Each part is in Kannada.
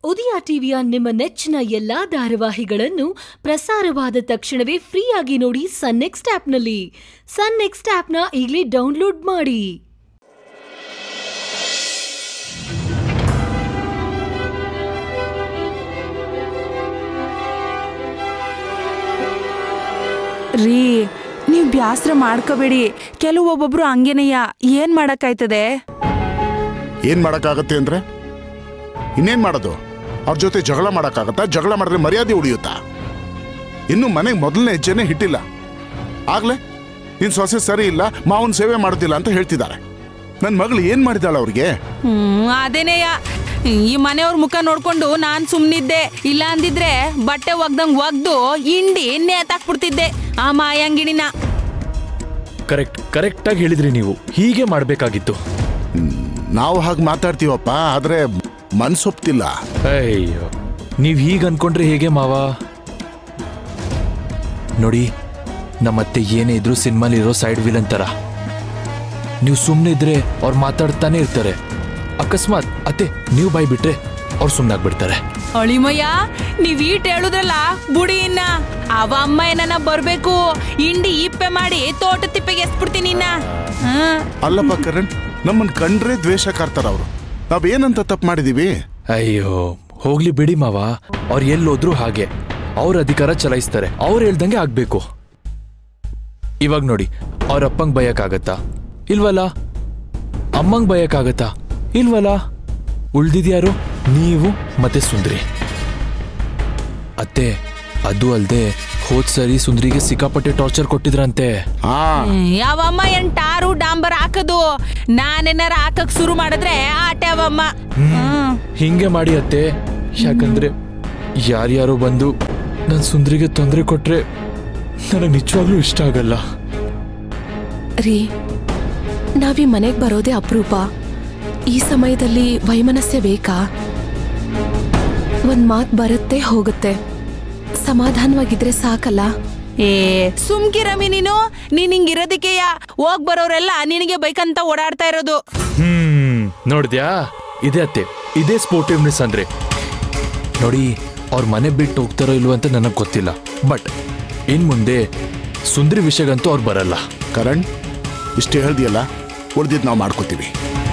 ಉದಯ ಟಿವಿಯ ನಿಮ್ಮ ನೆಚ್ಚಿನ ಎಲ್ಲಾ ಧಾರಾವಾಹಿಗಳನ್ನು ಪ್ರಸಾರವಾದ ತಕ್ಷಣವೇ ಫ್ರೀಯಾಗಿ ನೋಡಿ ಸನ್ ನೆಕ್ಸ್ಟ್ ಆಪ್ನಲ್ಲಿ ಸನ್ ನೆಕ್ಸ್ಟ್ ಆಪ್ನ ಈಗಲೇ ಡೌನ್ಲೋಡ್ ಮಾಡಿ ರೀ ನೀವು ಬ್ಯಾಸ್ರ ಮಾಡ್ಕೋಬೇಡಿ ಕೆಲವೊಬ್ಬೊಬ್ರು ಹಂಗೇನೆಯ ಏನ್ ಮಾಡಕ್ಕಾಯ್ತದೆ ಏನ್ ಮಾಡಕ್ಕಾಗತ್ತೆ ಅಂದ್ರೆ ಇನ್ನೇನ್ ಮಾಡೋದು ಅವ್ರ ಜೊತೆ ಜಗಳ ಮಾಡಕ್ಕಾಗತ್ತಾ ಜಗಳ ಮಾಡಿದ್ರೆ ಮರ್ಯಾದೆ ಉಳಿಯುತ್ತಾ ಇನ್ನು ಮನೆಗೆ ಮೊದಲನೇ ಹೆಜ್ಜೆನೆ ಹಿಟ್ಟಿಲ್ಲ ಆಗ್ಲೇ ನಿನ್ ಸೊಸೆ ಸರಿ ಇಲ್ಲ ಮಾವನ್ ಸೇವೆ ಮಾಡೋದಿಲ್ಲ ಅಂತ ಹೇಳ್ತಿದ್ದಾರೆ ನನ್ನ ಮಗಳು ಏನ್ ಮಾಡಿದಾಳ ಅವ್ರಿಗೆ ಹ್ಮ್ ಅದೇನೆಯ ಈ ಮನೆಯವ್ರ ಮುಖ ನೋಡ್ಕೊಂಡು ನಾನ್ ಸುಮ್ನಿದ್ದೆ ಇಲ್ಲ ಅಂದಿದ್ರೆ ಬಟ್ಟೆ ಒಗ್ದಂಗ್ ಒಗ್ದು ಇಂಡಿ ನೇತಾಕ್ಬಿಡ್ತಿದ್ದೆ ಆ ಮಾಯಾಂಗಿಣಿನ ಕರೆಕ್ಟ್ ಕರೆಕ್ಟಾಗಿ ಹೇಳಿದ್ರಿ ನೀವು ಹೀಗೆ ಮಾಡಬೇಕಾಗಿತ್ತು ನಾವು ಹಾಗೆ ಮಾತಾಡ್ತೀವಪ್ಪ ಆದ್ರೆ ಮನ್ಸೊಪ್ತಿಲ್ಲ ಅಯ್ಯೋ ನೀವು ಹೀಗೆ ಅನ್ಕೊಂಡ್ರೆ ಹೇಗೆ ಮಾವ ನೋಡಿ ನಮ್ಮತ್ತೆ ಏನೇ ಇದ್ರು ಸಿನಿಮಾಲಿರೋ ಸೈಡ್ ವಿಲನ್ ತರ ನೀವು ಸುಮ್ಮನೆ ಇದ್ರೆ ಅವ್ರು ಮಾತಾಡ್ತಾನೆ ಇರ್ತಾರೆ ಅಕಸ್ಮಾತ್ ಅತ್ತೆ ನೀವು ಬಾಯ್ ಬಿಟ್ರೆ ಅವ್ರು ಸುಮ್ಮನಾಗ್ಬಿಡ್ತಾರೆ ಅಳಿಮಯ್ಯ ನೀವ್ ಈಟ್ ಹೇಳುದ್ರಲ್ಲ ಬುಡಿ ಇನ್ನ ಅವ ಅಮ್ಮ ಏನನ ಬರ್ಬೇಕು ಇಂಡಿ ಇಪ್ಪೆ ಮಾಡಿ ತೋಟ ತಿಪ್ಪೆಗೆ ಎಸ್ಬಿಡ್ತೀನಿ ಇನ್ನ ಹ್ಮ್ ಅಲ್ಲಪ್ಪ ಕರಣ್ ನಮ್ಮನ್ ಕಂಡ್ರೆ ದ್ವೇಷ ಕಾರ್ತಾರ ಅವರು ನಾವೇನಂತ ತಪ್ಪು ಮಾಡಿದೀವಿ ಅಯ್ಯೋ ಹೋಗ್ಲಿ ಬಿಡಿ ಮಾವ ಅವ್ರು ಎಲ್ಲೋದ್ರು ಹಾಗೆ ಅವ್ರ ಅಧಿಕಾರ ಚಲಾಯಿಸ್ತಾರೆ ಅವ್ರು ಹೇಳ್ದಂಗೆ ಆಗ್ಬೇಕು ಇವಾಗ ನೋಡಿ ಅವ್ರ ಅಪ್ಪಂಗ್ ಬಯಕಾಗತ್ತಾ ಇಲ್ವಲ್ಲ ಅಮ್ಮಂಗ್ ಬಯಕಾಗತ್ತಾ ಇಲ್ವಲ್ಲ ಉಳ್ದಿದ್ಯಾರು ನೀವು ಮತ್ತೆ ಸುಂದ್ರಿ ಅತ್ತೆ ಅದು ಅಲ್ದೆ ಹೋದ್ ಸರಿ ಸುಂದ್ರಿಗೆ ಸಿಕ್ಕಾಪಟ್ಟೆ ಟಾರ್ಚರ್ ಕೊಟ್ಟಿದ್ರಂತೆ ಹಾ ಯಾವಮ್ಮ ಏನ್ ಟಾರು ಡಾಂಬರ್ ಹಾಕದು ನಾನೇನಾರ ಹಾಕಕ್ ಶುರು ಮಾಡಿದ್ರೆ ಆಟ ಅವಮ್ಮ ಹ್ಮ್ ಹಿಂಗೆ ಮಾಡಿ ಅತ್ತೆ ಯಾಕಂದ್ರೆ ಯಾರ್ಯಾರೋ ಬಂದು ನನ್ ಸುಂದ್ರಿಗೆ ತೊಂದರೆ ಕೊಟ್ರೆ ನನಗೆ ನಿಜವಾಗ್ಲೂ ಇಷ್ಟ ಆಗಲ್ಲ ರೀ ನಾವೀ ಮನೆಗೆ ಬರೋದೇ ಅಪರೂಪ ಈ ಸಮಯದಲ್ಲಿ ವೈಮನಸ್ಯ ಬೇಕಾ ಒಂದ್ ಮಾತ್ ಬರುತ್ತೆ ಹೋಗುತ್ತೆ ಸಮಾಧಾನವಾಗಿದ್ರೆ ಸಾಕಲ್ಲ ಏ ಸುಮ್ಕಿರಮಿ ನೀನು ನೀನ್ ಹಿಂಗಿರೋದಕ್ಕೆಯ ಹೋಗ್ ಬರೋರೆಲ್ಲ ನಿನಗೆ ಬೈಕಂತ ಓಡಾಡ್ತಾ ಇರೋದು ಹ್ಮ್ ನೋಡಿದ್ಯಾ ಇದೇ ಅತ್ತೆ ಇದೇ ಸ್ಪೋರ್ಟಿವ್ನೆಸ್ ಅಂದ್ರೆ ನೋಡಿ ಅವ್ರ ಮನೆ ಬಿಟ್ಟು ಹೋಗ್ತಾರೋ ಇಲ್ವೋ ಅಂತ ನನಗೆ ಗೊತ್ತಿಲ್ಲ ಬಟ್ ಇನ್ ಮುಂದೆ ಸುಂದರಿ ವಿಷಯಗಂತೂ ಅವ್ರು ಬರಲ್ಲ ಕರಣ್ ಇಷ್ಟೇ ಹೇಳ್ದಿಯಲ್ಲ ಉಳ್ದಿದ್ದು ನಾವು ಮಾಡ್ಕೋತೀವಿ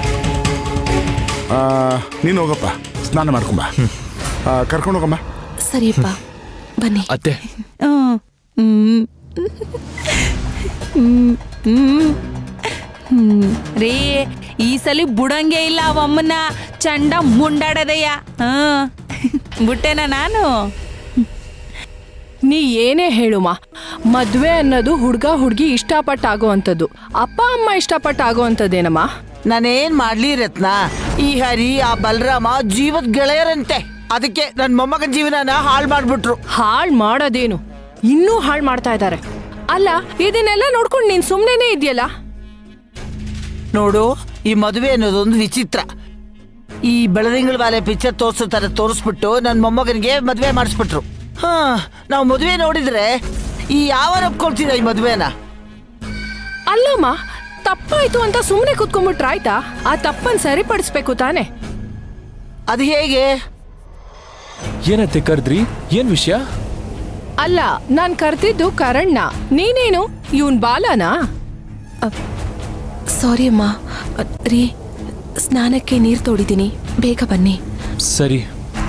ಆ, ನೀನು ಹೋಗಪ್ಪ ಸ್ನಾನ ಮಾಡ್ಕೊಂಬ ಕರ್ಕೊಂಡು ಹೋಗಮ್ಮ ಸರಿಯಪ್ಪ ಬನ್ನಿ ಅತ್ತೆ ಹ್ಮ್. ಹ್ಮ್. ಹ್ಮ್. ಹ್ಮ್. ಹ್ಮ್. ರೀ ಈ ಸಲ ಬುಡಂಗೆ ಇಲ್ಲ ಅವಮ್ಮನ ಚಂಡ ಮುಂಡಾಡದಯ್ಯ ಹ್ಮ್ ಬಿಟ್ಟೆನ ನಾನು ನೀ ಏನೇ ಹೇಳುಮ ಮದ್ವೆ ಅನ್ನೋದು ಹುಡ್ಗ ಹುಡ್ಗಿ ಇಷ್ಟಪಟ್ಟು ಆಗೋವಂಥದ್ದು ಅಪ್ಪ ಅಮ್ಮ ಇಷ್ಟಪಟ್ಟು ಆಗೋವಂಥದ್ದೇನಮ್ಮ ನಾನೇನ್ ಮಾಡ್ಲಿ ರತ್ನ ಈ ಹರಿ ಆ ಬಲರಾಮ ಜೀವದ ಗೆಳೆಯರಂತೆ ಅದಕ್ಕೆ ನನ್ ಮೊಮ್ಮಗನ ಜೀವನನ ಹಾಳು ಮಾಡ್ಬಿಟ್ರು ಹಾಳ್ ಮಾಡೋದೇನು ಇನ್ನೂ ಹಾಳ್ ಮಾಡ್ತಾ ಇದ್ದಾರೆ ಅಲ್ಲ ಇದನ್ನೆಲ್ಲ ನೋಡ್ಕೊಂಡು ನೀನ್ ಸುಮ್ನೆನೇ ಇದೆಯಲ್ಲ ನೋಡು ಈ ಮದುವೆ ಅನ್ನೋದೊಂದು ವಿಚಿತ್ರ ಈ ಬೆಳದಿಂಗಳ ಬಾಲೆ ಪಿಕ್ಚರ್ ತೋರ್ಸೋ ತರ ತೋರಿಸ್ಬಿಟ್ಟು ನನ್ ಮೊಮ್ಮಗನಿಗೆ ಮದ್ವೆ ಮಾಡಿಸ್ಬಿಟ್ರು ಹಾ ನಾವು ಮದುವೆ ನೋಡಿದ್ರೆ ಈ ಯಾವ ಒಪ್ಕೊಳ್ತೀರ ಈ ಮದ್ವೆನ ಅಲ್ಲಮ್ಮ ತಪ್ಪಾಯ್ತು ಅಂತ ಸುಮ್ನೆ ಕುತ್ಕೊಂಡ್ಬಿಟ್ರ ಆಯ್ತಾ ಆ ತಪ್ಪನ್ ಸರಿಪಡಿಸ್ಬೇಕು ತಾನೆ ಅದು ಹೇಗೆ ಏನತ್ತೆ ಕರೆದ್ರಿ ಏನ್ ವಿಷಯ ಅಲ್ಲ ನಾನ್ ಕರ್ತಿದ್ದು ಕರಣ್ಣ ನೀನೇನು ಇವನ್ ಬಾಲನಾ ಸಾರಿ ಅಮ್ಮ ಅ, ರೀ ಸ್ನಾನಕ್ಕೆ ನೀರು ತೋಡಿದ್ದೀನಿ ಬೇಗ ಬನ್ನಿ ಸರಿ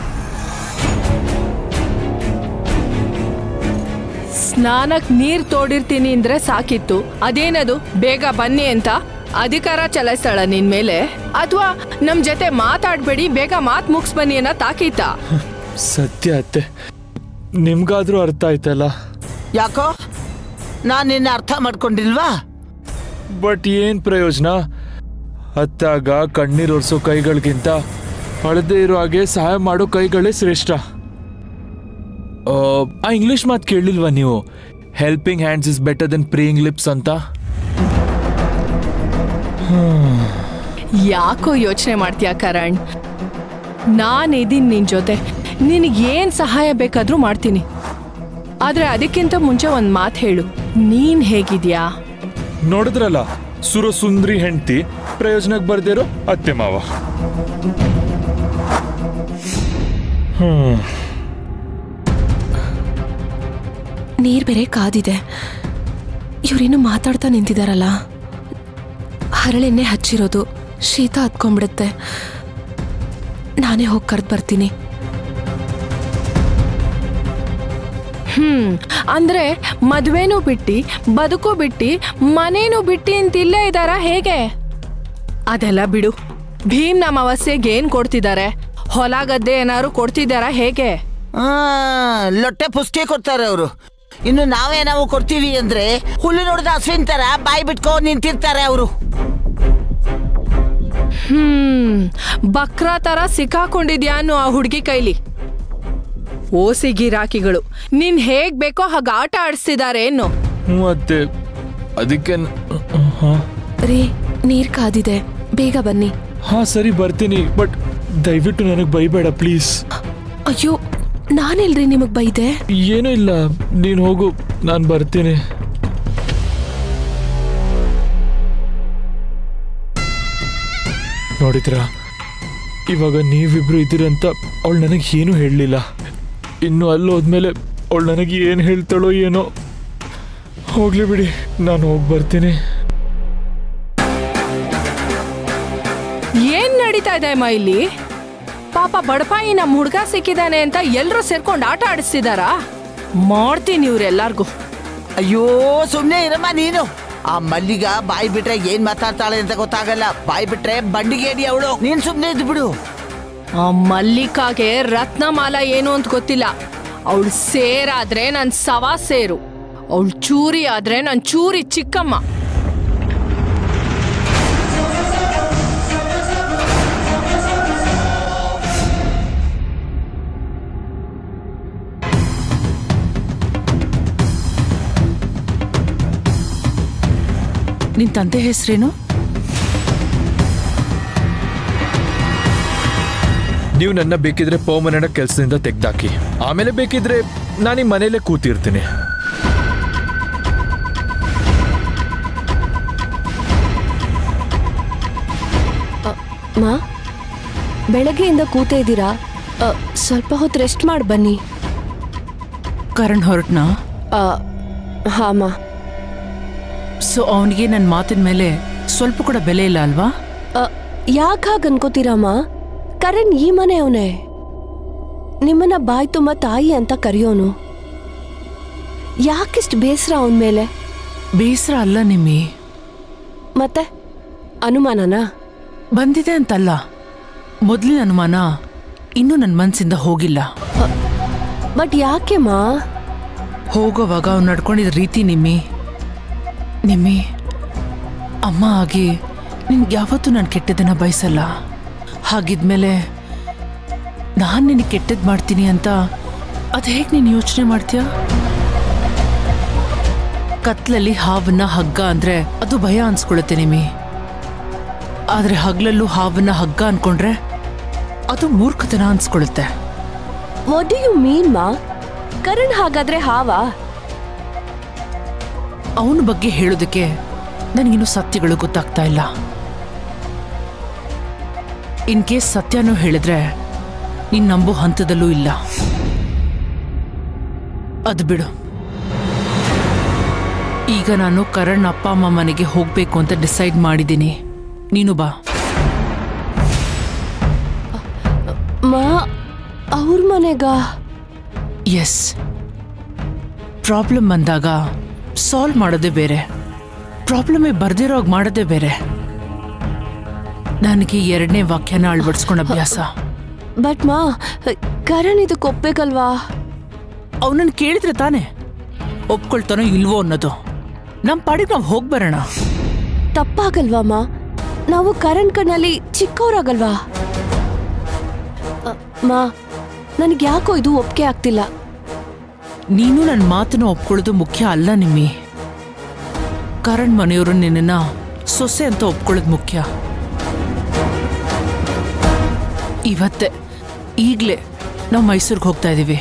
ಸ್ನಾನಕ್ ನೀರ್ ತೋಡಿರ್ತೀನಿ ಅಂದ್ರೆ ಸಾಕಿತ್ತು ಅದೇನದು ಬೇಗ ಬನ್ನಿ ಅಂತ ಅಧಿಕಾರ ಚಲಾಯಿಸ್ತಾಳ ನಿನ್ ಮೇಲೆ ಅಥವಾ ನಮ್ ಜೊತೆ ಮಾತಾಡ್ಬೇಡಿ ಬೇಗ ಮಾತ್ ಮುಗ್ಸ್ ಬನ್ನಿ ಅನ್ನೋ ತಾಕೀತಾ ಸತ್ಯ ಅತ್ತೆ ನಿಮ್ಗಾದ್ರೂ ಅರ್ಥ ಆಯ್ತಲ್ಲ ಯಾಕೋ ನಾನ್ ನಿನ್ನ ಅರ್ಥ ಮಾಡ್ಕೊಂಡಿಲ್ವಾ ಬಟ್ ಏನ್ ಪ್ರಯೋಜನ ಅತ್ತಾಗ ಕಣ್ಣೀರ್ ಒರೆಸೋ ಕೈಗಳಿಗಿಂತ ಅಳದೇ ಇರೋ ಹಾಗೆ ಸಹಾಯ ಮಾಡೋ ಕೈಗಳೇ ಶ್ರೇಷ್ಠ ಆ, ಆ ಇಂಗ್ಲಿಷ್ ಮಾತು ಕೇಳಿಲ್ವಾ ನೀವು helping hands is better than praying lips ಅಂತ ಯಾಕೋ ಯೋಚನೆ ಮಾಡ್ತೀಯ ಕರಣ್ ನಾನ್ ಇದೀನಿ ನಿನ್ ಜೊತೆ ನಿನಗೆ ಏನ್ ಸಹಾಯ ಬೇಕಾದ್ರೂ ಮಾಡ್ತೀನಿ ಆದ್ರೆ ಅದಕ್ಕಿಂತ ಮುಂಚೆ ಒಂದ್ ಮಾತು ಹೇಳು ನೀನ್ ಹೇಗಿದ್ಯಾ ನೋಡಿದ್ರಲ್ಲ ಸುರ ಸುಂದ್ರಿ ಹೆಂಡತಿ ಪ್ರಯೋಜನಕ್ಕೆ ಬರ್ದಿರೋ ಅತ್ತೆ ಮಾವ ಹ್ಮ್ ನೀರ್ ಬೇರೆ ಕಾದಿದೆ ಇವ್ರೇನು ಮಾತಾಡ್ತಾ ನಿಂತಿದಾರಲ್ಲ ಹರಳೆಣ್ಣೆ ಹಚ್ಚಿರೋದು ಶೀತ ಹತ್ಕೊಂಡ್ಬಿಡುತ್ತೆ ನಾನೇ ಹೋಗಿ ಕರೆದು ಬರ್ತೀನಿ ಹ್ಮ್ ಅಂದ್ರೆ ಮದ್ವೆನೂ ಬಿಟ್ಟಿ ಬದುಕು ಬಿಟ್ಟಿ ಮನೇನೂ ಬಿಟ್ಟಿ ಅಂತ ಇಲ್ಲೇ ಇದಾರ ಹೇಗೆ ಅದೆಲ್ಲ ಬಿಡು ಭೀಮ್ ಅಮಾವಾಸ್ಯೆಗೆ ಏನ್ ಕೊಡ್ತಿದ್ದಾರೆ ಹೊಲ ಗದ್ದೆ ಏನಾದ್ರು ಕೊಡ್ತಿದ್ದಾರಾ ಹೇಗೆ ಆ, ಲೊಟ್ಟೆ ಪುಸ್ತಕ ಕೊಡ್ತಾರೆ ಅವರು ಇನ್ನು ನಾವೇ ನಾವು ಕೊಡ್ತೀವಿ ಅಂದ್ರೆ ಹುಲ್ಲು ನೋಡಿದ ಹಸುವಿನ ತರ ಬಾಯಿ ಬಿಟ್ಕೊಂಡು ನಿಂತಿರ್ತಾರೆ ಅವರು ಹ್ಮ್ ಬಕ್ರ ತರ ಸಿಕ್ಕಾಕೊಂಡಿದ್ಯಾ ಅನ್ನೋ ಆ ಹುಡುಗಿ ಕೈಲಿ ಓಸಿ ಗಿರಾಕಿಗಳು ನಿನ್ ಹೇಗ್ ಬೇಕೋ ಹಾಗ ಆಟ ಆಡಿಸ್ತಿದ್ದಾರೆ ಏನು ಹ್ಞೂ ಅತ್ತೆ ಅದಕ್ಕೆ ನ- ಹಾ ರೀ ನೀರ್ ಕಾದಿದೆ ಬೇಗ ಬನ್ನಿ ಹಾ ಸರಿ ಬರ್ತೀನಿ ಬಟ್ ದಯವಿಟ್ಟು ನನಗೆ ಬೈಬೇಡ ಪ್ಲೀಸ್ ಅಯ್ಯೋ ನಾನೆಲ್ರಿ ನಿಮಗ್ ಬೈದೆ ಏನೂ ಇಲ್ಲ ನೀನು ಹೋಗು ನಾನು ಬರ್ತೀನಿ ನೋಡಿದ್ರಾ ಇವಾಗ ನೀವಿಬ್ರು ಇದ್ದೀರಂತ ಅವಳು ನನಗೆ ಏನೂ ಹೇಳಲಿಲ್ಲ ಇನ್ನು ಅಲ್ಲಿ ಹೋದ್ಮೇಲೆ ಅವಳು ನನಗೆ ಏನು ಹೇಳ್ತಾಳೋ ಏನೋ ಹೋಗ್ಲಿ ಬಿಡಿ ನಾನು ಹೋಗಿ ಬರ್ತೀನಿ ಏನ್ ನಡೀತಾ ಇದೆ ಅಮ್ಮ ಇಲ್ಲಿ ಪಾಪ ಬಡಪಾಯಿ ನಮ್ ಹುಡ್ಗ ಸಿಕ್ಕಿದಾನೆ ಅಂತ ಎಲ್ರೂ ಸೇರ್ಕೊಂಡು ಆಟ ಆಡಿಸ್ತಿದಾರಾ ಮಾಡ್ತೀನಿ ಇವ್ರೆಲ್ಲಾರ್ಗೂ ಅಯ್ಯೋ ಸುಮ್ನೆ ಇರಮ್ಮ ನೀನು ಆ ಮಲ್ಲಿಗ ಬಾಯಿ ಬಿಟ್ರೆ ಏನ್ ಮಾತಾಡ್ತಾಳೆ ಅಂತ ಗೊತ್ತಾಗಲ್ಲ ಬಾಯಿ ಬಿಟ್ರೆ ಬಂಡಿಗೇಡಿ ಅವಳು ನೀನ್ ಸುಮ್ನೆ ಇದ್ದು ಬಿಡು ಆ ಮಲ್ಲಿಕಾಗೆ ರತ್ನಮಾಲ ಏನು ಅಂತ ಗೊತ್ತಿಲ್ಲ ಅವಳು ಸೇರಾದ್ರೆ ನನ್ ಸವಾ ಸೇರು ಅವಳು ಚೂರಿ ಆದ್ರೆ ನನ್ ಚೂರಿ ಚಿಕ್ಕಮ್ಮ ನಿನ್ ತಂದೆ ಹೆಸರೇನು ನೀವು ನನ್ನ ಬೇಕಿದ್ರೆ ಪರ್ಮನೆಂಟ್ ಕೆಲಸದಿಂದ ತೆಗ್ದಾಕಿ ಆಮೇಲೆ ಬೇಕಿದ್ರೆ ನಾನು ಈ ಮನೇಲೆ ಕೂತಿರ್ತೀನಿ ಮಾ ಬೆಳಗ್ಗೆಯಿಂದ ಕೂತೇ ಇದ್ದೀರಾ ಅ, ಸ್ವಲ್ಪ ಹೊತ್ತು ರೆಸ್ಟ್ ಮಾಡಿ ಬನ್ನಿ ಕರಣ್ ಹೊರಟ್ನಾ ಅ, ಹಾ ಮಾ ಸೊ ಅವನಿಗೆ ನನ್ನ ಮಾತಿನ ಮೇಲೆ ಸ್ವಲ್ಪ ಕೂಡ ಬೆಲೆ ಇಲ್ಲ ಅಲ್ವಾ ಯಾಕೆ ಹಾಗೆ ಅನ್ಕೋತೀರಮ್ಮ ಕರಣ್ ಈ ಮನೆ ಅವನೇ ನಿಮ್ಮನ್ನ ಬಾಯ್ ತುಂಬ ತಾಯಿ ಅಂತ ಕರೆಯೋನು ಯಾಕಿಷ್ಟು ಬೇಸರ ಅವನ ಮೇಲೆ ಬೇಸರ ಅಲ್ಲ ನಿಮ್ಮಿ ಮತ್ತೆ ಅನುಮಾನನಾ ಬಂದಿದೆ ಅಂತಲ್ಲ ಮೊದಲಿನ ಅನುಮಾನ ಇನ್ನೂ ನನ್ನ ಮನಸ್ಸಿಂದ ಹೋಗಿಲ್ಲ ಬಟ್ ಯಾಕೆ ಮಾ ಹೋಗೋವಾಗ ಅವ್ನು ನಡ್ಕೊಂಡಿದ್ದ ರೀತಿ ನಿಮ್ಮಿ ನಿಮ್ಮಿ ಅಮ್ಮ ಆಗಿ ನಿನ್ಗೆ ಯಾವತ್ತೂ ನಾನು ಕೆಟ್ಟದನ್ನ ಬಯಸಲ್ಲ ಹಾಗಿದ್ಮೇಲೆ ನಾನು ನಿನಗೆ ಕೆಟ್ಟದ್ದು ಮಾಡ್ತೀನಿ ಅಂತ ಅದು ಹೇಗೆ ನೀನು ಯೋಚನೆ ಮಾಡ್ತೀಯ ಕತ್ಲಲ್ಲಿ ಹಾವನ್ನ ಹಗ್ಗ ಅಂದ್ರೆ ಅದು ಭಯ ಅನ್ಸ್ಕೊಳುತ್ತೆ ನಿಮ್ಮಿ ಆದ್ರೆ ಹಗ್ಲಲ್ಲೂ ಹಾವನ್ನ ಹಗ್ಗ ಅನ್ಕೊಂಡ್ರೆ ಅದು ಮೂರ್ಖತನ ಅನ್ಸ್ಕೊಳುತ್ತೆ ವಾಟ್ ಯು ಮೀನ್ ಮಾ ಕರಣ್ ಹಾಗಾದ್ರೆ ಹಾವಾ ಅವನ ಬಗ್ಗೆ ಹೇಳೋದಕ್ಕೆ ನನಗಿನ್ನೂ ಸತ್ಯಗಳು ಗೊತ್ತಾಗ್ತಾ ಇಲ್ಲ ಇನ್ ಕೇಸ್ ಸತ್ಯನೂ ಹೇಳಿದ್ರೆ ನೀನ್ ನಂಬೋ ಹಂತದಲ್ಲೂ ಇಲ್ಲ ಅದು ಬಿಡು ಈಗ ನಾನು ಕರಣ್ ಅಪ್ಪ ಅಮ್ಮ ಮನೆಗೆ ಹೋಗ್ಬೇಕು ಅಂತ ಡಿಸೈಡ್ ಮಾಡಿದ್ದೀನಿ ನೀನು ಬಾ ಮಾ ಅವ್ರ ಮನೆಗಾ ಎಸ್ ಪ್ರಾಬ್ಲಮ್ ಬಂದಾಗ ಸಾಲ್ವ್ ಮಾಡೋದೇ ಬೇರೆ ಪ್ರಾಬ್ಲಮೇ ಬರ್ದಿರೋಗ್ ಮಾಡೋದೇ ಬೇರೆ ನನಗೆ ಎರಡನೇ ವಾಕ್ಯನ ಅಳವಡಿಸ್ಕೊಂಡ ಅಭ್ಯಾಸ ಬಟ್ ಮಾ ಕರಣ್ ಇದಕ್ಕೆ ಒಪ್ಬೇಕಲ್ವಾ ಅವನನ್ನು ಕೇಳಿದ್ರೆ ತಾನೆ ಒಪ್ಕೊಳ್ತಾನೋ ಇಲ್ವೋ ಅನ್ನೋದು ನಮ್ಮ ಪಾಡಿಗೆ ನಾವು ಹೋಗ್ಬರೋಣ ತಪ್ಪಾಗಲ್ವಾ ಮಾ ನಾವು ಕರಣ್ ಕಣ್ಣಲ್ಲಿ ಚಿಕ್ಕವರಾಗಲ್ವಾ ಅ, ಮಾ ನನಗೆ ಯಾಕೋ ಇದು ಒಪ್ಕೆ ಆಗ್ತಿಲ್ಲ ನೀನು ನನ್ನ ಮಾತನ್ನು ಒಪ್ಕೊಳ್ಳೋದು ಮುಖ್ಯ ಅಲ್ಲ ನಿಮ್ಮಿ ಕರಣ್ ಮನೆಯವರು ನಿನ್ನನ್ನ ಸೊಸೆ ಅಂತ ಒಪ್ಕೊಳ್ಳೋದು ಮುಖ್ಯ ಇವತ್ತೇ ಈಗಲೇ ನಾವು ಮೈಸೂರಿಗೆ ಹೋಗ್ತಾ ಇದ್ದೀವಿ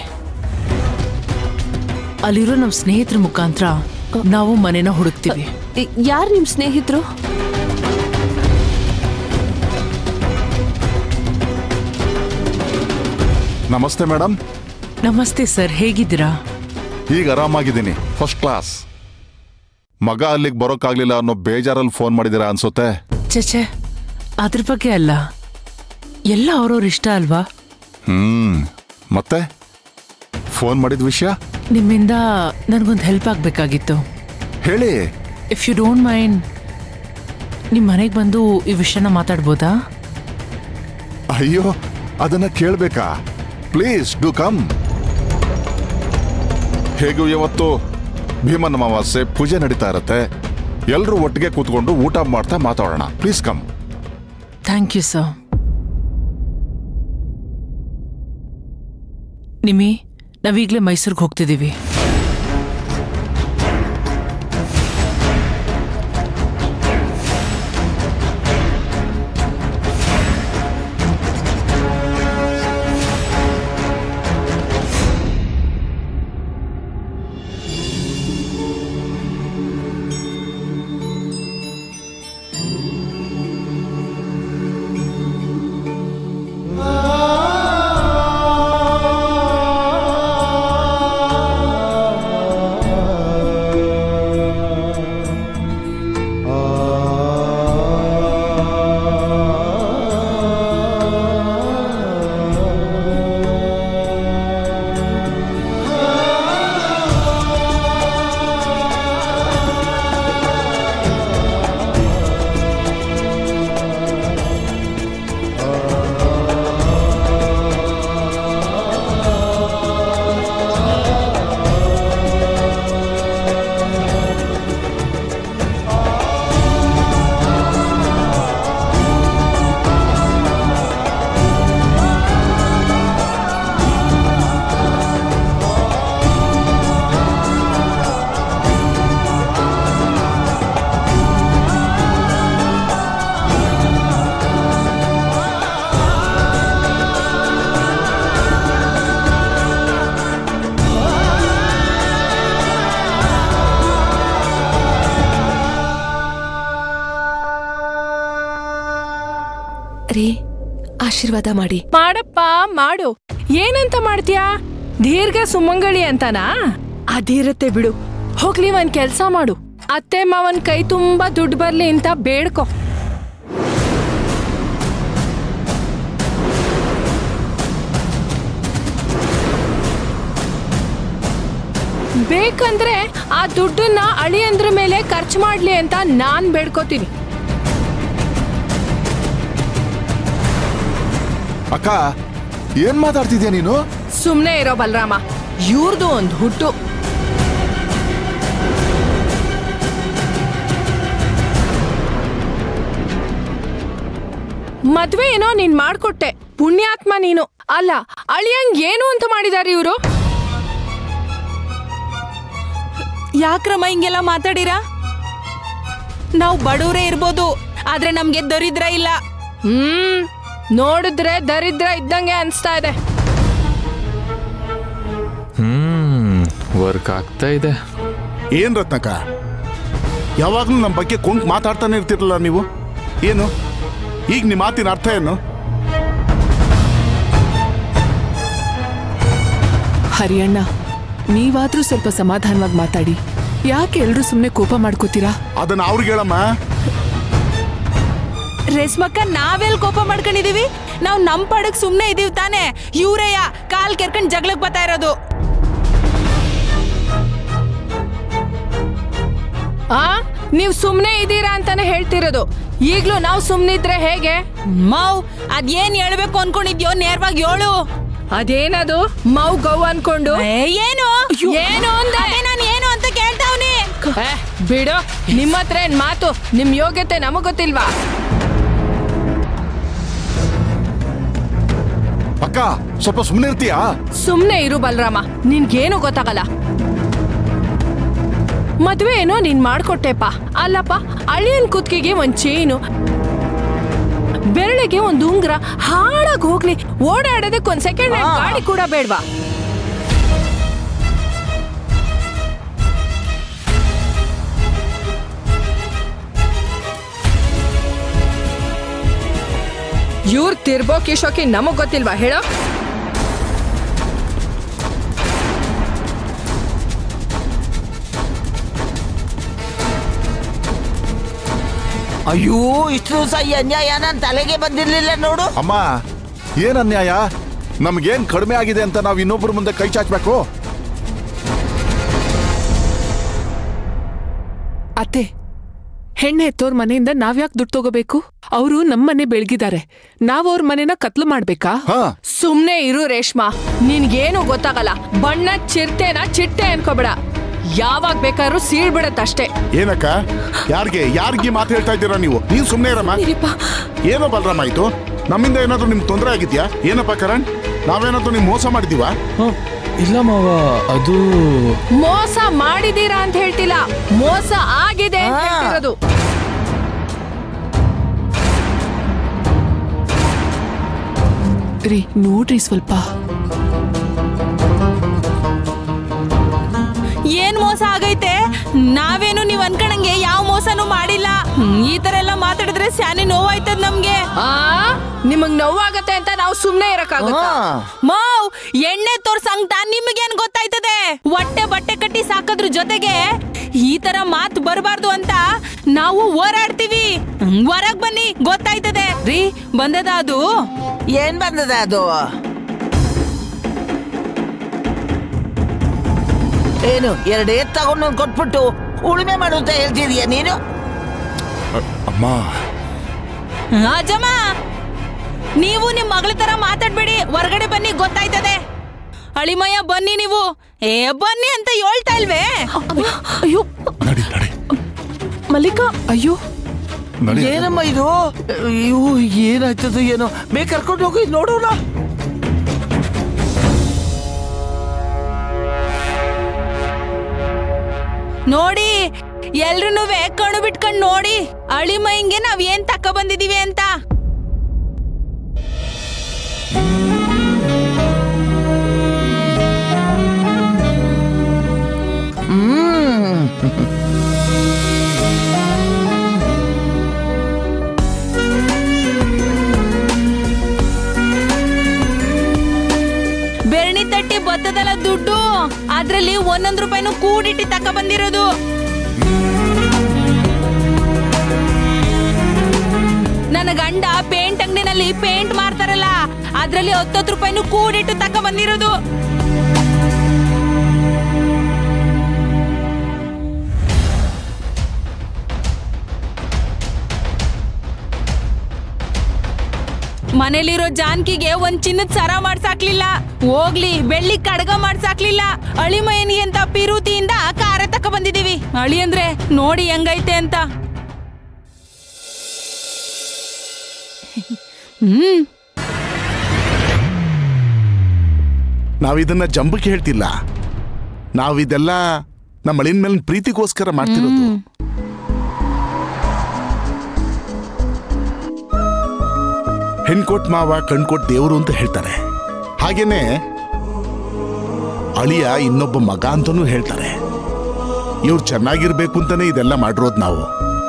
ಅಲ್ಲಿರೋ ನಮ್ಮ ಸ್ನೇಹಿತರ ಮುಖಾಂತರ ನಾವು ಮನೆನ ಹುಡುಕ್ತೀವಿ ಯಾರು ನಿಮ್ಮ ಸ್ನೇಹಿತರು ನಮಸ್ತೆ ಮೇಡಮ್ ನಮಸ್ತೆ ಸರ್ ಹೇಗಿದ್ದೀರಾ ಈಗ ಆರಾಮಾಗಿದ್ದೀನಿ ಫಸ್ಟ್ ಕ್ಲಾಸ್ ಮಗ ಅಲ್ಲಿಗೆ ಬರೋಕ್ಕಾಗ್ಲಿಲ್ಲ ಅನ್ನೋ ಬೇಜಾರಲ್ಲಿ ಫೋನ್ ಮಾಡಿದ್ದೀರಾ ಅನ್ಸುತ್ತೆ ಚಚೆ ಅದ್ರ ಬಗ್ಗೆ ಅಲ್ಲ ಎಲ್ಲ ಅವ್ರವ್ರ ಇಷ್ಟ ಅಲ್ವಾ ಹ್ಮ್ ಮತ್ತೆ ಫೋನ್ ಮಾಡಿದ ವಿಷಯ ನಿಮ್ಮಿಂದ ನನಗೊಂದು ಹೆಲ್ಪ್ ಆಗಬೇಕಾಗಿತ್ತು ಹೇಳಿ ಇಫ್ ಯು ಡೋಂಟ್ ಮೈಂಡ್ ನಿಮ್ಮ ಮನೆಗೆ ಬಂದು ಈ ವಿಷಯನ ಮಾತಾಡ್ಬೋದಾ ಅಯ್ಯೋ ಅದನ್ನ ಕೇಳ್ಬೇಕಾ ಪ್ಲೀಸ್ ಡು ಕಮ್ ಹೇಗೂ ಇವತ್ತು ಭೀಮನ ಅಮಾವಾಸ್ಯೆ ಪೂಜೆ ನಡೀತಾ ಇರತ್ತೆ ಎಲ್ಲರೂ ಒಟ್ಟಿಗೆ ಕೂತ್ಕೊಂಡು ಊಟ ಮಾಡ್ತಾ ಮಾತಾಡೋಣ please come thank you sir ನಿಮ್ಮಿ ನಾವೀಗಲೇ ಮೈಸೂರಿಗೆ ಹೋಗ್ತಿದ್ದೀವಿ ರೀ ಆಶೀರ್ವಾದ ಮಾಡಿ ಮಾಡಪ್ಪ ಮಾಡು ಏನಂತ ಮಾಡ್ತೀಯಾ ದೀರ್ಘ ಸುಮಂಗಳಿ ಅಂತನಾ ಅದಿರತ್ತೆ ಬಿಡು ಹೋಗ್ಲಿ ಒಂದ್ ಕೆಲ್ಸ ಮಾಡು ಅತ್ತೆ ಮಾವನ್ ಕೈ ತುಂಬಾ ದುಡ್ಡು ಬರ್ಲಿ ಅಂತ ಬೇಡ್ಕೊ ಬೇಕಂದ್ರೆ ಆ ದುಡ್ಡನ್ನ ಅಳಿಯಂದ್ರ ಮೇಲೆ ಖರ್ಚು ಮಾಡ್ಲಿ ಅಂತ ನಾನ್ ಬೇಡ್ಕೋತೀನಿ ಅಕ್ಕ ಏನ್ ಮಾತಾಡ್ತಿದ್ಯಾ ನೀನು ಸುಮ್ನೆ ಇರೋ ಬಲರಾಮ ಇವ್ರದು ಒಂದು ಹುಟ್ಟು ಮದ್ವೆ ಏನೋ ನೀನ್ ಮಾಡ್ಕೊಟ್ಟೆ ಪುಣ್ಯಾತ್ಮ ನೀನು ಅಲ್ಲ ಅಳಿಯಂಗ್ ಏನು ಅಂತ ಮಾಡಿದಾರೆ ಇವರು ಯಾಕ್ರಮ್ಮ ಹಿಂಗೆಲ್ಲ ಮಾತಾಡಿರಾ ನಾವು ಬಡವರೇ ಇರ್ಬೋದು ಆದ್ರೆ ನಮ್ಗೆ ದರಿದ್ರ ಇಲ್ಲ ಹ್ಮ್ ನೋಡಿದ್ರೆ ದರಿದ್ರ ಇದ್ದಂಗೆ ಅನ್ಸ್ತಾ ಇದೆ ಹ್ಮ್ ವರ್ಕ್ ಆಗ್ತಾ ಇದೆ ಏನ್ ರತ್ನಕ ಯಾವಾಗ್ಲೂ ನಮ್ಮ ಬಗ್ಗೆ ಕೊಂಕ್ ಮಾತಾಡ್ತಾನೆ ಇರ್ತಿರಲ್ಲ ನೀವು ಏನು ಈಗ ನಿಮ್ಮ ಮಾತಿನ ಅರ್ಥ ಏನು ಹರಿಯಣ್ಣ ನೀವಾದ್ರೂ ಸ್ವಲ್ಪ ಸಮಾಧಾನವಾಗಿ ಮಾತಾಡಿ ಯಾಕೆ ಎಲ್ರೂ ಸುಮ್ಮನೆ ಕೋಪ ಮಾಡ್ಕೋತೀರಾ ಅದನ್ನ ಅವ್ರಿಗೆ ಹೇಳಮ್ಮ ರೇಷ್ಮಕ್ಕ ನಾವೆಲ್ ಕೋಪ ಮಾಡ್ಕೊಂಡಿದೀವಿ ನಾವು ನಮ್ ಪಡಕ್ ಸುಮ್ನೆ ಇದೀವಿ ತಾನೇ ಇವ್ರೇಯ ಕಾಲ್ ಕೆರ್ಕೊಂಡ್ ಜಗಳಕ್ ಬರ್ತಾ ಇರೋದು ಆ ನೀವ್ ಸುಮ್ನೆ ಇದೀರಾ ಅಂತಾನೆ ಹೇಳ್ತಿರೋದು ಈಗ್ಲೂ ನಾವು ಸುಮ್ನಿದ್ರೆ ಹೇಗೆ ಮಾವ್ ಅದೇನ್ ಹೇಳ್ಬೇಕು ಅನ್ಕೊಂಡಿದ್ಯೋ ನೇರವಾಗಿ ಹೇಳು ಅದೇನದು ಮೌ ಗೌ ಅನ್ಕೊಂಡು ಏ, ಏನು ಏನು ಅಂದೆ? ಅದೇ ನಾನು ಏನು ಅಂತ ಕೇಳ್ತಾವ್ನಿ ಏ, ಬಿಡು ನಿಮ್ಮ ಹತ್ರ ಏನ್ ಮಾತು ನಿಮ್ ಯೋಗ್ಯತೆ ನಮಗ್ ಗೊತ್ತಿಲ್ವಾ ಅಕ್ಕ ಸ್ವಲ್ಪ ಸುಮ್ಮನೆ ಇರ್ತೀಯಾ ಸುಮ್ನೆ ಇರು ಬಲರಾಮ ನಿನ್ಗೇನು ಗೊತ್ತಾಗಲ್ಲ ಮದ್ವೆ ಏನೋ ನೀನ್ ಮಾಡ್ಕೊಟ್ಟೆಪ್ಪ ಅಲ್ಲಪ್ಪ ಅಳಿಯನ್ ಕುತ್ತಿಗೆಗೆ ಒಂದ್ ಚೈನು ಬೆರಳಿಗೆ ಒಂದ್ ಉಂಗ್ರ ಹಾಳಾಗ್ ಹೋಗ್ಲಿ ಓಡಾಡೋದಕ್ಕೆ ಒಂದ್ ಸೆಕೆಂಡ್ ಹ್ಯಾಂಡ್ ಗಾಡಿ ಕೂಡ ಬೇಡ್ವಾ ಇವ್ರ ತಿರ್ಬೋ ಕಿಶೋಕಿ ನಮಗ್ ಗೊತ್ತಿಲ್ವಾ ಹೇಳೋ ಅಯ್ಯೋ ಇಷ್ಟು ದಿವಸ ಈ ಅನ್ಯಾಯ ನನ್ನ ತಲೆಗೆ ಬಂದಿರ್ಲಿಲ್ಲ ನೋಡು ಅಮ್ಮ ಏನ್ ಅನ್ಯಾಯ ನಮ್ಗೇನ್ ಕಡಿಮೆ ಆಗಿದೆ ಅಂತ ನಾವು ಇನ್ನೊಬ್ಬರ ಮುಂದೆ ಕೈ ಚಾಚಬೇಕು ಅತ್ತೆ ಹೆಣ್ಣು ಹೆತ್ತೋರ್ ಮನೆಯಿಂದ ನಾವ್ಯಾಕೆ ದುಡ್ಡು ತಗೋಬೇಕು ಅವರು ನಮ್ಮನೆ ಬೆಳಗಿದ್ದಾರೆ ನಾವ್ ಅವ್ರ ಮನೆನ ಕತ್ಲು ಮಾಡ್ಬೇಕಾ ಹಾ ಸುಮ್ನೆ ಇರು ರೇಷ್ಮಾ ನಿನ್ಗೇನು ಗೊತ್ತಾಗಲ್ಲ ಬಣ್ಣ ಚಿರ್ತೆನ ಚಿಟ್ಟೆ ಅನ್ಕೋಬೇಡ ಯಾವಾಗ ಬೇಕಾದ್ರೂ ಸೀಳ್ಬಿಡತ್ತಷ್ಟೇ ಏನಕ್ಕ ಯಾರಿಗೆ ಯಾರಿಗೆ ಮಾತು ಹೇಳ್ತಾ ಇದ್ದೀರಾ ನೀವು ನೀನ್ ಸುಮ್ಮನೆ ಇರಮ್ಮ ಏನೋ ಬಲರಾಮ ಆಯ್ತು ನಮ್ಮಿಂದ ಏನಾದ್ರೂ ನಿಮ್ಗೆ ತೊಂದರೆ ಆಗಿದ್ಯಾ ಏನಪ್ಪ ಕರಣ್ ನಾವೇನಾದ್ರೂ ನಿಮ್ ಮೋಸ ಮಾಡಿದೀವಾ ಹ, ಇಲ್ಲ ಮಾವ ಅದು ಮೋಸ ಮಾಡಿದೀರಾ ಅಂತ ಹೇಳ್ತಿಲ್ಲ ಮೋಸ ಆಗಿದೆ ಅಂತ ಆ. ಹೇಳ್ತಿರೋದು ರೀ ನೋಡ್ರಿ ಸ್ವಲ್ಪ ಏನ್ ಮೋಸ ಆಗೈತೆ ನಾವೇನು ನೀವ್ ಅನ್ಕಣಂಗೆ ಯಾವ ಮೋಸನೂ ಮಾಡಿಲ್ಲ ಹ್ಮ್, ಈ ತರ ಎಲ್ಲ ಮಾತಾಡಿದ್ರೆ ಸ್ಯಾನಿ ನೋವಾಯ್ತದ ನಮ್ಗೆ ಆ ನಿಮಗ್ ನೋವಾಗತ್ತೆ ಅಂತ ನಾವು ಸುಮ್ನೆ ಇರಕ್ಕಾಗುತ್ತಾ ಹಾ. ಮಾವ್ ಎಣ್ಣೆ ತೋರ್ಸಂಗ್ತ ನಿಮ್ಗೇನ್ ಗೊತ್ತಾಯ್ತದೆ ಹೊಟ್ಟೆ ಬಟ್ಟೆ ಕಟ್ಟಿ ಸಾಕೋದ್ರ ಜೊತೆಗೆ ಈ ತರ ಮಾತ್ ಬರಬಾರ್ದು ಅಂತ ನಾವು ಹೋರಾಡ್ತೀವಿ ಹ್ಮ್, ಹೊರಗ್ ಬನ್ನಿ ಗೊತ್ತಾಯ್ತದೆ ರೀ ಬಂದದ ಅದು ಏನ್ ಬಂದದ ಅದು ಏನು ಎರಡೇ ತಗೊಂಡು ಕೊಟ್ಬಿಟ್ಟು ಉಳುಮೆ ಮಾಡು ಅಂತ ಹೇಳ್ತಿದೀಯ ನೀನು ಅಮ್ಮ ಅಜಮ್ಮ ನೀವು ನಿಮ್ ಮಗಳ ತರ ಮಾತಾಡ್ಬೇಡಿ ಹೊರಗಡೆ ಬನ್ನಿ ಗೊತ್ತಾಯ್ತದೆ ಅಳಿಮಯ್ಯ ಬನ್ನಿ ನೀವು ಏ ಬನ್ನಿ ಅಂತ ಹೇಳ್ತಾ ಇಲ್ವೇ ಅಯ್ಯೋ ನಡಿ ನಡಿ ಮಲ್ಲಿಕಾ ಅಯ್ಯೋ ನಡಿ ಏನಮ್ಮ ಇದು ಅಯ್ಯೋ ಏನಾಯ್ತದ ಏನೋ ಬೇಗ ಕರ್ಕೊಂಡು ಹೋಗಿ ನೋಡೋಣ ನೋಡಿ ಎಲ್ರು ಕಣ್ಣು ಬಿಟ್ಕೊಂಡ್ ನೋಡಿ ಅಳಿಮಯ್ಯಂಗೆ ನಾವ್ ಏನ್ ತಕ್ಕ ಬಂದಿದೀವಿ ಅಂತ ಬೆರಣಿ ತಟ್ಟಿ ಬತ್ತದಲ್ಲ ದುಡ್ಡು ಅದ್ರಲ್ಲಿ ಒಂದೊಂದ್ ರೂಪಾಯಿನೂ ಕೂಡಿಟ್ಟು ತಕ ಬಂದಿರೋದು ನನ್ನ ಗಂಡ ಪೇಂಟ್ ಅಂಗಡಿನಲ್ಲಿ ಪೇಂಟ್ ಮಾರ್ತಾರಲ್ಲ ಅದ್ರಲ್ಲಿ ಹತ್ತತ್ತು ರೂಪಾಯಿನೂ ಕೂಡಿಟ್ಟು ತಕ ಬಂದಿರೋದು ಮನೇಲಿರೋ ಜಾನ್ಕಿಗೆ ಒಂದ್ ಚಿನ್ನದ ಸರ ಮಾಡ್ಸಾಕ್ಲಿಲ್ಲ ಹೋಗ್ಲಿ ಬೆಳ್ಳಿ ಕಡಗ ಮಾಡ್ಸಾಕ್ಲಿಲ್ಲ ಅಳಿಮಯನಿ ಅಂತ ಪಿರುತಿಯಿಂದ ಕಾರ ತಕ ಬಂದಿದೀವಿ ಅಳಿ ಅಂದ್ರೆ ನೋಡಿ ಹೆಂಗೈತೆ ಅಂತ ಹ್ಮ್ ನಾವಿದನ್ನ ಜಂಬಕ್ಕೆ ಹೇಳ್ತಿಲ್ಲ ನಾವಿದೆಲ್ಲ ನಮ್ಮ ಅಳಿನ ಮೇಲಿನ ಪ್ರೀತಿಗೋಸ್ಕರ ಮಾಡ್ತಿರೋದು ಹೆಣ್ಕೊಟ್ ಮಾವ ಕಣ್ಕೊಟ್ ದೇವರು ಅಂತ ಹೇಳ್ತಾರೆ ಹಾಗೇನೆ ಅಳಿಯ ಇನ್ನೊಬ್ಬ ಮಗ ಅಂತಾನೂ ಹೇಳ್ತಾರೆ ಇವ್ರು ಚೆನ್ನಾಗಿರ್ಬೇಕು ಅಂತಾನೆ ಇದೆಲ್ಲ ಮಾಡಿರೋದು ನಾವು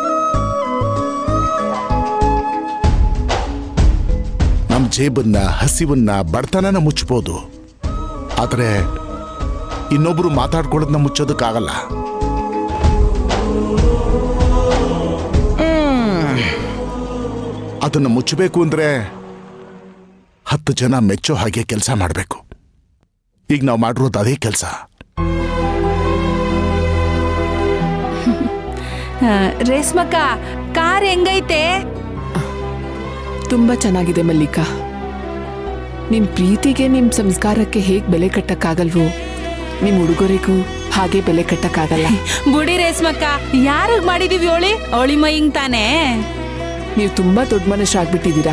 ನಮ್ಮ ಜೇಬನ್ನ ಹಸಿವನ್ನ ಬಡತನನ ಮುಚ್ಚಬಹುದು ಆದರೆ ಇನ್ನೊಬ್ರು ಮಾತಾಡ್ಕೊಳ್ಳೋದನ್ನ ಮುಚ್ಚೋದಕ್ಕಾಗಲ್ಲ ಅದನ್ನ ಮುಚ್ಚಬೇಕು ಅಂದ್ರೆ ಹತ್ತು ಜನ ಮೆಚ್ಚೋ ಹಾಗೆ ಕೆಲಸ ಮಾಡಬೇಕು ಈಗ ನಾವು ಮಾಡಿರೋದು ಅದೇ ಕೆಲಸ ರೇಷ್ಮಕ್ಕ ಕಾರ್ ಹೆಂಗೈತೆ ತುಂಬಾ ಚೆನ್ನಾಗಿದೆ ಮಲ್ಲಿಕಾ ನಿಮ್ ಪ್ರೀತಿಗೆ ನಿಮ್ ಸಂಸ್ಕಾರಕ್ಕೆ ಹೇಗ್ ಬೆಲೆ ಕಟ್ಟಕ್ಕಾಗಲ್ವೋ ನಿಮ್ ಉಡುಗೊರೆಗೂ ಹಾಗೆ ಬೆಲೆ ಕಟ್ಟಕ್ಕಾಗಲ್ಲ ಬುಡಿ ರೇಷ್ಮಕ್ಕ ಯಾರಿಗ್ ಮಾಡಿದೀವಿ ಅವಳಿ ಅವಳಿ ಮೈಯಿಂಗ್ ತಾನೇ ನೀವು ತುಂಬಾ ದೊಡ್ಡ ಮನುಷ್ಯರಾಗ್ಬಿಟ್ಟಿದ್ದೀರಾ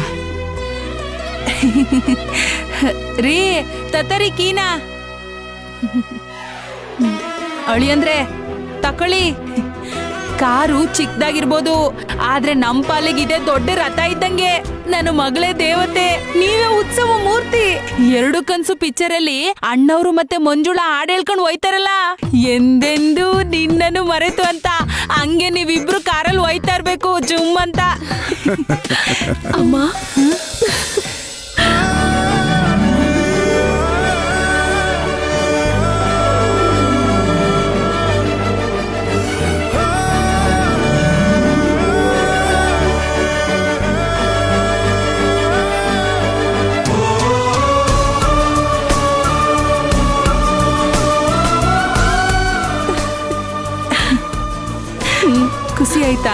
ರೀ ತತ್ತರಿ ಕೀನಾ ಅಳಿ ಅಂದ್ರೆ ತಕೊಳ್ಳಿ ಕಾರು ಚಿಕ್ಕದಾಗಿರ್ಬೋದು ಆದ್ರೆ ನಮ್ ಪಾಲಿಗಿದೆ ದೊಡ್ಡ ರಥ ಇದ್ದಂಗೆ ನನ್ನ ಮಗಳೇ ದೇವತೆ ನೀವೇ ಉತ್ಸವ ಮೂರ್ತಿ ಎರಡು ಕನ್ಸು ಪಿಕ್ಚರ್ ಅಲ್ಲಿ ಅಣ್ಣವ್ರು ಮತ್ತೆ ಮಂಜುಳಾ ಹಾಡ್ ಹೇಳ್ಕೊಂಡು ಹೋಯ್ತಾರಲ್ಲ ಎಂದೆಂದು ನಿನ್ನನ್ನು ಮರೆತು ಅಂತ ಹಂಗೆ ನೀವಿಬ್ರು ಕಾರಲ್ಲಿ ಹೋಯ್ತಾ ಇರ್ಬೇಕು ಜುಮ್ ಅಂತ ಅಮ್ಮ ಆಯ್ತಾ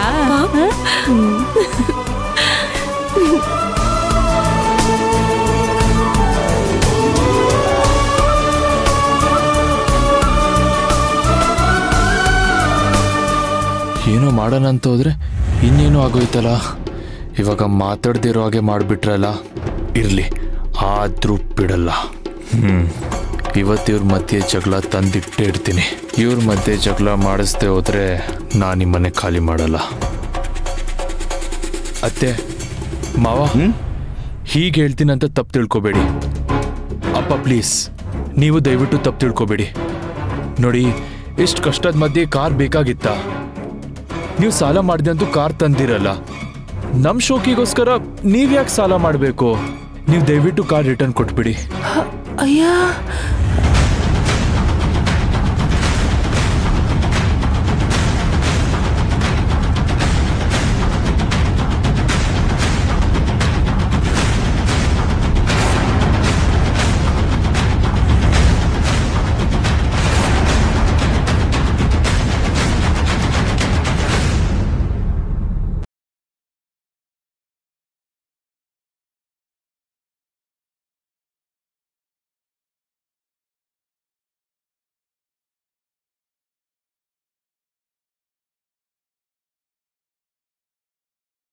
ಏನೋ ಮಾಡೋಣ ಅಂತ ಹೋದ್ರೆ ಇನ್ನೇನೋ ಆಗೋಯ್ತಲ್ಲ ಇವಾಗ ಮಾತಾಡ್ದಿರೋ ಹಾಗೆ ಮಾಡಿಬಿಟ್ರಲ್ಲ ಇರಲಿ ಆದ್ರೂ ಬಿಡಲ್ಲ ಹ್ಮ್ ಇವತ್ತು ಇವ್ರ ಮಧ್ಯೆ ಜಗಳ ತಂದಿಟ್ಟೇ ಇಡ್ತೀನಿ ಇವ್ರ ಮಧ್ಯೆ ಜಗಳ ಮಾಡಿಸ್ದೆ ಹೋದ್ರೆ ನಾನು ನಿಮ್ಮನೆ ಖಾಲಿ ಮಾಡಲ್ಲ ಅತ್ತೆ ಮಾವ ಹೀಗೆ ಹೇಳ್ತೀನಂತ ತಪ್ಪು ತಿಳ್ಕೊಬೇಡಿ ಅಪ್ಪ ಪ್ಲೀಸ್ ನೀವು ದಯವಿಟ್ಟು ತಪ್ಪು ತಿಳ್ಕೊಬೇಡಿ ನೋಡಿ ಇಷ್ಟು ಕಷ್ಟದ ಮಧ್ಯೆ ಕಾರ್ ಬೇಕಾಗಿತ್ತಾ ನೀವು ಸಾಲ ಮಾಡಿದಂತೂ ಕಾರ್ ತಂದಿರಲ್ಲ ನಮ್ ಶೋಕಿಗೋಸ್ಕರ ನೀವ್ ಯಾಕೆ ಸಾಲ ಮಾಡಬೇಕು ನೀವು ದಯವಿಟ್ಟು ಕಾರ್ ರಿಟರ್ನ್ ಕೊಟ್ಬಿಡಿ ಅಯ್ಯ